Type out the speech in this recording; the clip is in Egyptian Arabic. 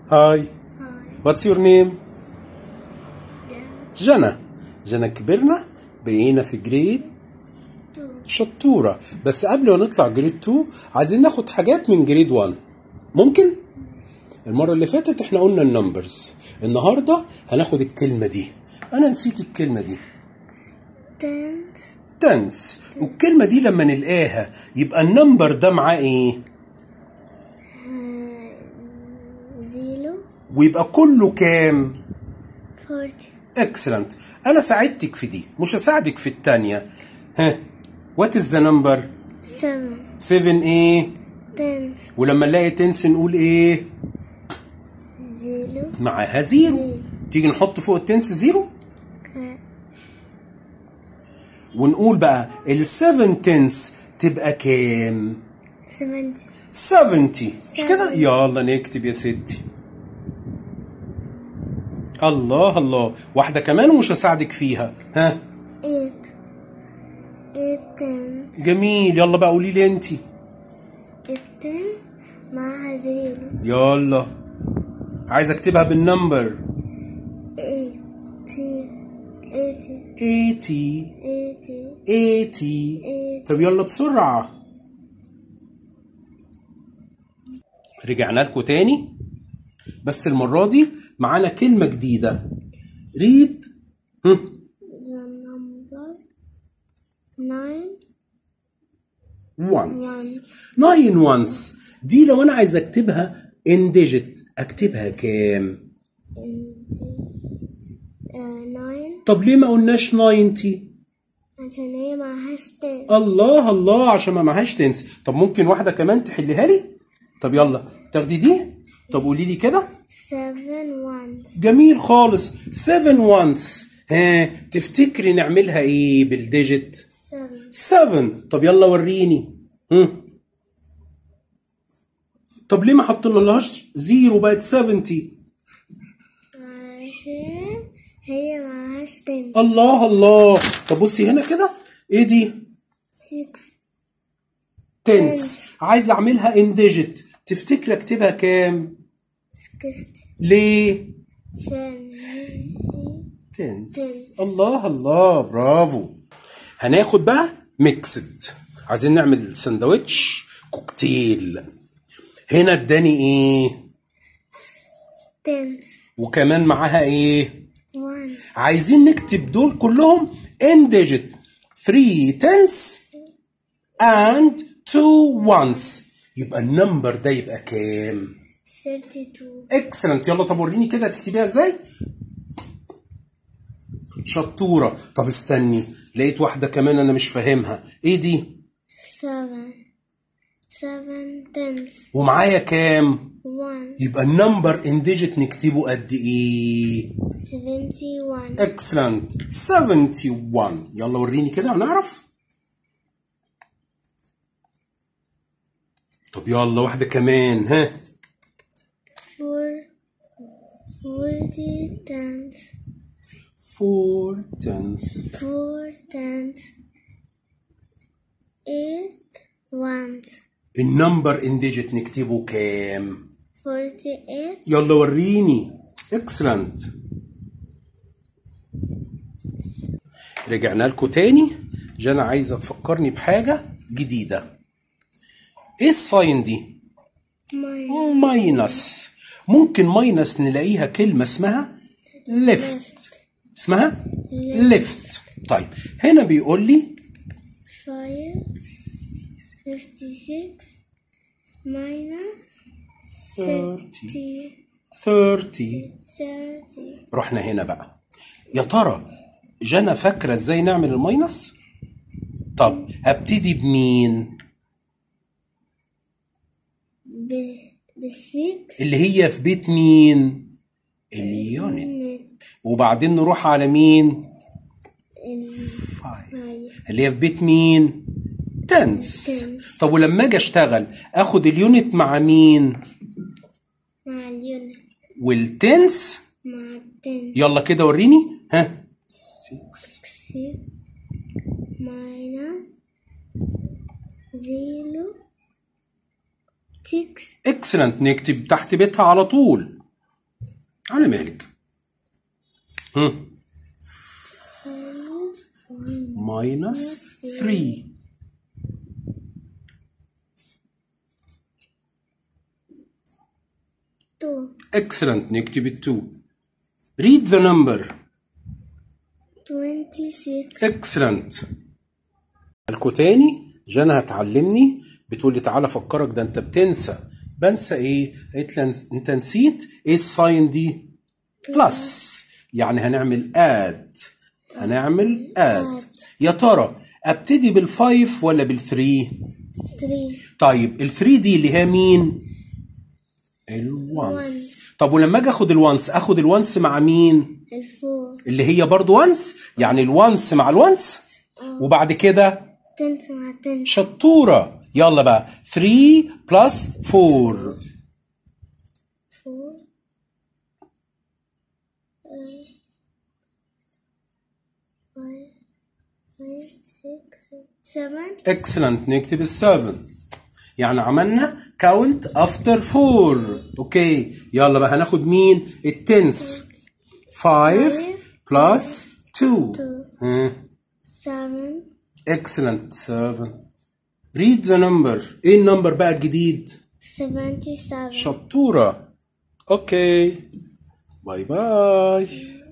هاي Hi. واتس يور نيم Yeah. جنى جنى كبرنا بقينا في جريد Two. شطورة بس قبل ما نطلع جريد 2 عايزين ناخد حاجات من جريد 1 ممكن؟ المرة اللي فاتت احنا قلنا النمبرز النهاردة هناخد الكلمة دي أنا نسيت الكلمة دي Tenth. تنس والكلمة دي لما نلقاها يبقى النمبر ده معاه ايه؟ Zero. ويبقى كله كام؟ Forty. اكسلنت انا ساعدتك في دي مش هساعدك في التانية ها وات از ذا نمبر Seven. 7 ايه Tenth. ولما نلاقي تنس نقول ايه Zero. معاها زيرو زيرو. تيجي نحط فوق التنس زيرو Uh, ونقول بقى ال7 تنس تبقى كام Seventy. 70 مش كده Seven. يلا نكتب يا ستي الله الله واحدة كمان ومش هساعدك فيها ها Eight. Eight tenths. جميل يلا بقى قولي لي انتي Eight tenths معها زيرو. يلا عايز اكتبها بالنمبر Eighty. Eighty. 80 Eighty. 80 Eighty. طب يلا بسرعة رجعنا لكم تاني بس المرة دي معانا كلمة جديدة ريد The number nine. once Once. nine once دي لو انا عايز اكتبها in digit اكتبها كام Uh, nine. طب ليه ما قلناش 90 عشان هي معهاش tenth. الله الله عشان ما معهاش تنس طب ممكن واحدة كمان تحلها لي طب يلا تاخدي دي طب قولي لي كده Seven ones. جميل خالص 7 وانس ها تفتكري نعملها ايه بالديجيت Seven. 7 طب يلا وريني هم. طب ليه ما حطينا لهاش زيرو بقت 70 عشان هي معهاش tenth. الله الله طب بصي هنا كده ايه دي Six. تنس عايز اعملها ان ديجيت تفتكري اكتبها كام Sixty. ليه عشان هي تنس تنس. الله الله برافو هناخد بقى ميكسد عايزين نعمل سندوتش كوكتيل هنا اداني ايه tenth. وكمان معاها ايه Ones. عايزين نكتب دول كلهم ان ديجيت 3 تنس and 2 ones يبقى النمبر ده يبقى كام Thirty-two. اكسلنت يلا طب وريني كده هتكتبيها ازاي شطورة طب استني لقيت واحدة كمان انا مش فاهمها ايه دي Seven. Seven tenths. ومعايا كام One. يبقى النمبر ان ديجيت نكتبه قد ايه Seventy-one. اكسلنت 71 يلا وريني كده هنعرف طب يلا واحدة كمان ها Four. Forty tenths. 4 tens Four tenths. Eight ones. النمبر ان ديجيت نكتبه كام Forty-eight. يلا وريني اكسلنت رجعنا لكم تاني جانا عايزه تفكرني بحاجه جديده ايه الساين دي Minus. ماينس ممكن ماينس نلاقيها كلمه اسمها ليفت اسمها ليفت طيب هنا بيقول لي Five. Fifty-six. Minus. Thirty. Thirty. 30 Thirty. رحنا هنا بقى يا ترى جانا فاكره ازاي نعمل الماينس طب هبتدي بمين ب بالسكس اللي هي في بيت مين اليونت نت وبعدين نروح على مين الفايف اللي هي في بيت مين تنس Tens. طب ولما اجي اشتغل اخد اليونت مع مين مع اليونت والتنس مع التن يلا كده وريني ها 6 6 minus zero six اكسلنت نكتب تحت بيتها على طول على مالك هم. minus 3 two, excellent نكتب ال 2 read the number twenty-six, excellent الكو تاني جانا هتعلمني بتقول لي تعالى افكرك ده انت بتنسى بنسى ايه قالت لي انت نسيت ايه الساين دي بلس يعني هنعمل اد هنعمل اد يا ترى ابتدي بالفايف ولا بالثري three, طيب الثري دي اللي هي مين الوانس طب ولما اجي اخد الوانس اخد الوانس مع مين الفور, اللي هي برضو وانس يعني الوانس مع الوانس وبعد كده tenth مع tenth, شطورة يلا بقى 3 بلس 4 four, five, five, six, seven, excellent نكتب السفن يعني عملنا count after 4 اوكي يلا بقى هناخد مين التنس 5 plus 2 ها seven, excellent 7 read the number ايه النمبر بقى الجديد seventy-seven. شطورة اوكي باي باي